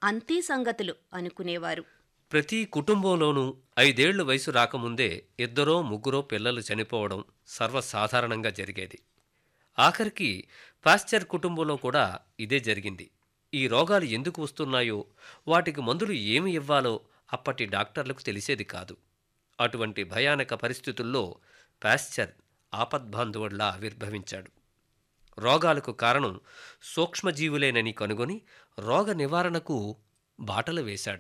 అంతే సంగతులు అనుకునేవారు ప్రతి కుటుంబంలోనూ ఐదేళ్లు వయసు రాకముందే ఇద్దరో ముగ్గురో పిల్లలు చనిపోవడం సర్వసాధారణంగా జరిగేది ఆఖరికి పాశ్చర్ కుటుంబంలో కూడా ఇదే జరిగింది ఈ రోగాలు ఎందుకు వస్తున్నాయో వాటికి మందులు ఏమి ఇవ్వాలో అప్పటి డాక్టర్లకు తెలిసేది కాదు అటువంటి భయానక పరిస్థితుల్లో పాశ్చర్ ఆపద్బాంధవుడిలా ఆవిర్భవించాడు రోగాలకు కారణం సూక్ష్మజీవులేనని కనుగొని రోగ నివారణకు బాటలు వేశాడు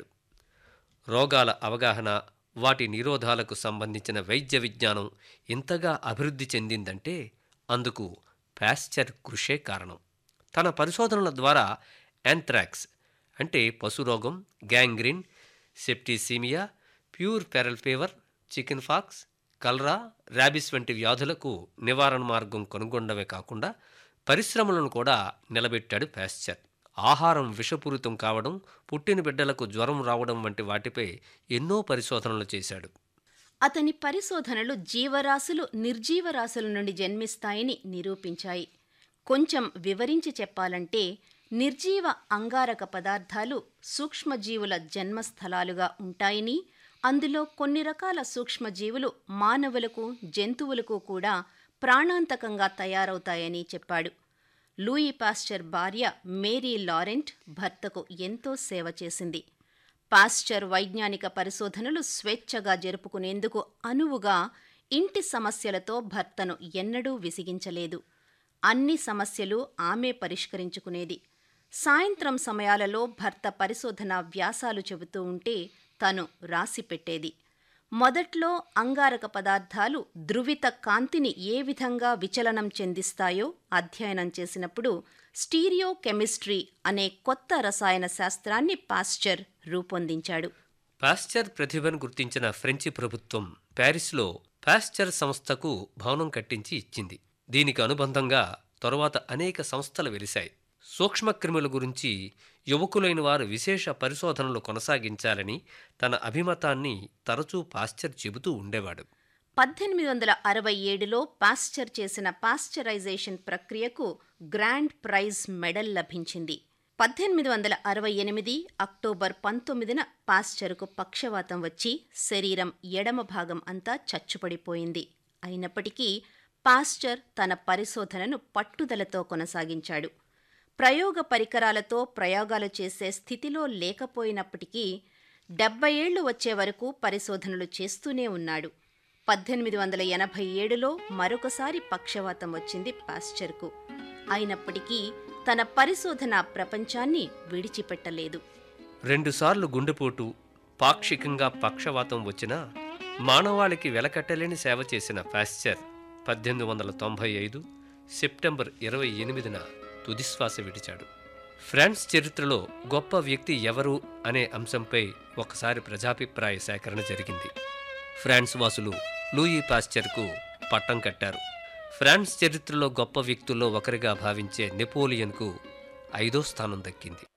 రోగాల అవగాహన వాటి నిరోధాలకు సంబంధించిన వైద్య విజ్ఞానం ఇంతగా అభివృద్ధి చెందిందంటే అందుకు పాశ్చర్ కృషే కారణం తన పరిశోధనల ద్వారా యాంథ్రాక్స్ అంటే పశురోగం gangrene septicaemia puerperal fever chicken pox cholera rabies వంటి వ్యాధులకు నివారణ మార్గం కనుగొనడమే కాకుండా పరిశ్రమలను కూడా నిలబెట్టాడు పాశ్చర్ ఆహారం విషపూరితం కావడం పుట్టిన బిడ్డలకు జ్వరం రావడం వంటి వాటిపై ఎన్నో పరిశోధనలు చేశాడు అతని పరిశోధనలు జీవరాశులు నిర్జీవరాశుల నుండి జన్మిస్తాయని నిరూపించాయి కొంచెం వివరించి చెప్పాలంటే నిర్జీవ అంగారక పదార్థాలు సూక్ష్మజీవుల జన్మస్థలాలుగా ఉంటాయని అందులో కొన్ని రకాల సూక్ష్మజీవులు మానవులకు జంతువులకు కూడా ప్రాణాంతకంగా తయారవుతాయని చెప్పాడు లూయి పాస్చర్ భార్య మేరీ లారెంట్ భర్తకు ఎంతో సేవ చేసింది పాస్చర్ వైజ్ఞానిక పరిశోధనలు స్వేచ్ఛగా జరుపుకునేందుకు అనువుగా ఇంటి సమస్యలతో భర్తను ఎన్నడూ విసిగించలేదు అన్ని సమస్యలు ఆమె పరిష్కరించుకునేది సాయంత్రం సమయాలలో భర్త పరిశోధన వ్యాసాలు చెబుతూ ఉంటే తను రాసిపెట్టేది మొదట్లో అంగారక పదార్థాలు ధృవిత కాంతిని ఏ విధంగా విచలనం చెందిస్తాయో అధ్యయనం చేసినప్పుడు స్టీరియో కెమిస్ట్రీ అనే కొత్త రసాయన శాస్త్రాన్ని పాస్చర్ రూపొందించాడు పాశ్చర్ ప్రతిభను గుర్తించిన ఫ్రెంచి ప్రభుత్వం ప్యారిస్లో పాశ్చర్ సంస్థకు భవనం కట్టించి ఇచ్చింది దీనికి అనుబంధంగా తరువాత అనేక సంస్థలు వెలిశాయి సూక్ష్మక్రిముల గురించి యువకులైన వారు విశేష పరిశోధనలు కొనసాగించాలని తన అభిమతాన్ని తరచూ పాశ్చర్ చెబుతూ ఉండేవాడు పద్దెనిమిది వందల అరవై ఏడులో పాస్చర్ చేసిన పాస్చరైజేషన్ ప్రక్రియకు గ్రాండ్ ప్రైజ్ మెడల్ లభించింది పద్దెనిమిది వందల అరవై ఎనిమిది అక్టోబర్ పంతొమ్మిదిన పాస్చర్కు పక్షవాతం వచ్చి శరీరం ఎడమ భాగం అంతా చచ్చుపడిపోయింది అయినప్పటికీ పాస్చర్ తన పరిశోధనను పట్టుదలతో కొనసాగించాడు ప్రయోగ పరికరాలతో ప్రయోగాలు చేసే స్థితిలో లేకపోయినప్పటికీ డెబ్బై ఏళ్లు వచ్చే వరకు పరిశోధనలు చేస్తూనే ఉన్నాడు పద్దెనిమిది వందల ఎనభై ఏడులో మరొకసారి పక్షవాతం వచ్చింది పాస్చర్కు అయినప్పటికీ తన పరిశోధన ప్రపంచాన్ని విడిచిపెట్టలేదు రెండుసార్లు గుండెపోటు పాక్షికంగా పక్షవాతం వచ్చినా మానవాళికి వెలకట్టలేని సేవ చేసిన పాశ్చర్ పద్దెనిమిది వందల తొంభై ఐదు సెప్టెంబర్ ఇరవై ఎనిమిదిన తుదిశ్వాస విడిచాడు ఫ్రాన్స్ చరిత్రలో గొప్ప వ్యక్తి ఎవరు అనే అంశంపై ఒకసారి ప్రజాభిప్రాయ సేకరణ జరిగింది ఫ్రాన్స్ వాసులు లూయి పాశ్చర్కు పట్టం కట్టారు ఫ్రాన్స్ చరిత్రలో గొప్ప వ్యక్తుల్లో ఒకరిగా భావించే నెపోలియన్కు ఐదో స్థానం దక్కింది